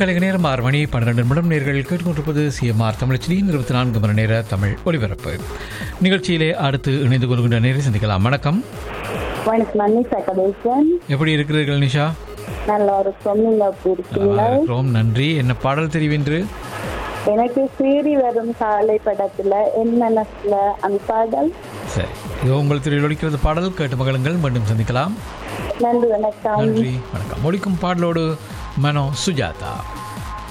கலைக நேரம் ஆறு மணி பன்னிரண்டு நிமிடம் நேர்கள் கேட்டுக்கொண்டிருப்பது சிஎம்ஆர் தமிழச்சி இருபத்தி நான்கு மணி நேர தமிழ் ஒலிபரப்பு நிகழ்ச்சியிலே அடுத்து இணைந்து கொள்கின்ற நேரை சந்திக்கலாம் வணக்கம் வணக்கம் நன்றி சகதேசன் எப்படி இருக்கிறீர்கள் நிஷா நல்லா இருக்கும் நீங்க எப்படி இருக்கீங்க இருக்கிறோம் நன்றி என்ன பாடல் தெரிவின்று எனக்கு சீறி வரும் காலை படத்துல என் மனசுல அந்த பாடல் சரி இதோ உங்கள் திரையில் ஒலிக்கிறது பாடல் கேட்டு மகளுங்கள் மீண்டும் சந்திக்கலாம் நன்றி வணக்கம் நன்றி வணக்கம் ஒலிக்கும் பாடலோடு மனோ சுஜாதா